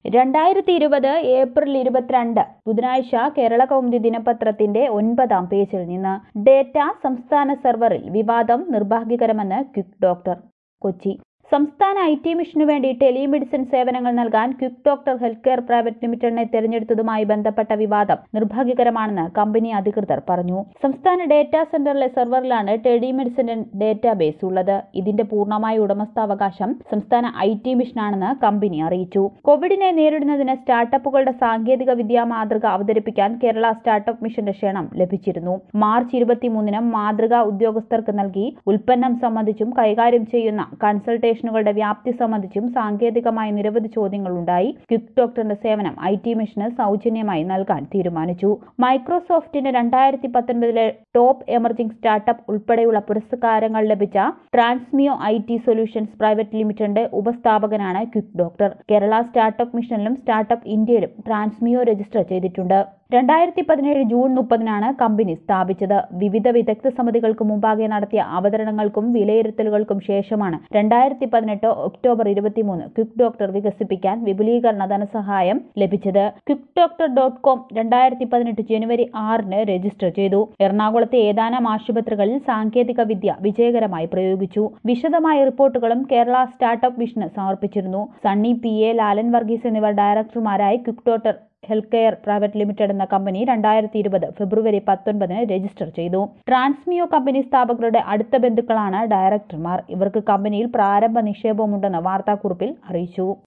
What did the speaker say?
രണ്ടായിരത്തി ഇരുപത് ഏപ്രിൽ ഇരുപത്തിരണ്ട് ബുധനാഴ്ച കേരള കൗമുദി ദിനപത്രത്തിന്റെ ഒൻപതാം പേജിൽ നിന്ന് ഡേറ്റ സംസ്ഥാന സെർവറിൽ വിവാദം നിർഭാഗ്യകരമെന്ന് ക്വിക്ക് ഡോക്ടർ കൊച്ചി സംസ്ഥാന ഐ ടി മിഷനു വേണ്ടി ടെലിമെഡിസിൻ സേവനങ്ങൾ നൽകാൻ quick doctor health care private ലിമിറ്റഡിനെ തെരഞ്ഞെടുത്തതുമായി ബന്ധപ്പെട്ട വിവാദം നിർഭാഗ്യകരമാണെന്ന് കമ്പനി അധികൃതർ പറഞ്ഞു സംസ്ഥാന ഡേറ്റാ സെന്ററിലെ സെർവറിലാണ് ടെലിമെഡിസിൻ ഡേറ്റാബേസ് ഉള്ളത് ഇതിന്റെ പൂർണ്ണമായ ഉടമസ്ഥാവകാശം സംസ്ഥാന ഐ ടി മിഷനാണെന്ന് കമ്പനി അറിയിച്ചു കോവിഡിനെ നേരിടുന്നതിന് സ്റ്റാർട്ടപ്പുകളുടെ സാങ്കേതിക വിദ്യാ മാതൃക അവതരിപ്പിക്കാൻ കേരള സ്റ്റാർട്ടപ്പ് മിഷന്റെ ക്ഷണം ലഭിച്ചിരുന്നു മാർച്ച് ഇരുപത്തിമൂന്നിന് മാതൃക ഉദ്യോഗസ്ഥർക്ക് നൽകി ഉൽപ്പന്നം സംബന്ധിച്ചും കൈകാര്യം ചെയ്യുന്ന കൺസൾട്ടേഷനുകളുടെ വ്യാപ്തി സംബന്ധിച്ചും സാങ്കേതികമായ നിരവധി ചോദ്യങ്ങളുണ്ടായി ക്വിക്ക് ഡോക്ടറിന്റെ സേവനം ഐ ടി മിഷന് സൗജന്യമായി നൽകാൻ തീരുമാനിച്ചു മൈക്രോസോഫ്റ്റിന് രണ്ടായിരത്തി പത്തൊൻപതിലെ ടോപ്പ് എമർജിംഗ് സ്റ്റാർട്ടപ്പ് ഉൾപ്പെടെയുള്ള പുരസ്കാരങ്ങൾ ലഭിച്ച Transmio I T solutions private ലിമിറ്റഡിന്റെ ഉപസ്ഥാപകനാണ് ക്വിക്ക് ഡോക്ടർ കേരള സ്റ്റാർട്ടപ്പ് മിഷനിലും സ്റ്റാർട്ടപ്പ് ഇന്ത്യയിലും ട്രാൻസ്മിയോ രജിസ്റ്റർ ചെയ്തിട്ടുണ്ട് രണ്ടായിരത്തി പതിനേഴ് ജൂൺ മുപ്പതിനാണ് കമ്പനി സ്ഥാപിച്ചത് വിവിധ വിദഗ്ധ സമിതികൾക്ക് മുമ്പാകെ നടത്തിയ അവതരണങ്ങൾക്കും വിലയിരുത്തലുകൾക്കും ശേഷമാണ് രണ്ടായിരത്തി പതിനെട്ട് ഒക്ടോബർ ഇരുപത്തിമൂന്ന് ക്വിക്ക് ഡോക്ടർ വികസിപ്പിക്കാൻ വിപുലീകരണ ധനസഹായം ലഭിച്ചത് ക്വിക്ക് ഡോക്ടർ ഡോട്ട് കോം രണ്ടായിരത്തി പതിനെട്ട് ജനുവരി ആറിന് രജിസ്റ്റർ ചെയ്തു എറണാകുളത്തെ ഏതാനും ആശുപത്രികളിൽ സാങ്കേതിക വിദ്യ വിജയകരമായി പ്രയോഗിച്ചു വിശദമായ റിപ്പോർട്ടുകളും കേരള സ്റ്റാർട്ടപ്പ് മിഷന് സമർപ്പിച്ചിരുന്നു സണ്ണി പി എ ലാലൻ വർഗീസ് എന്നിവർ ഡയറക്ടർമാരായി quick doctor health care private limited എന്ന കമ്പനി രണ്ടായിരത്തി ഇരുപത് ഫെബ്രുവരി പത്തൊൻപതിന് രജിസ്റ്റർ ചെയ്തു ട്രാൻസ്മിയോ കമ്പനി സ്ഥാപകരുടെ അടുത്ത ബന്ധുക്കളാണ് ഡയറക്ടർമാർ ഇവർക്ക് കമ്പനിയിൽ പ്രാരംഭ നിക്ഷേപമുണ്ടെന്ന് വാർത്താക്കുറിപ്പിൽ അറിയിച്ചു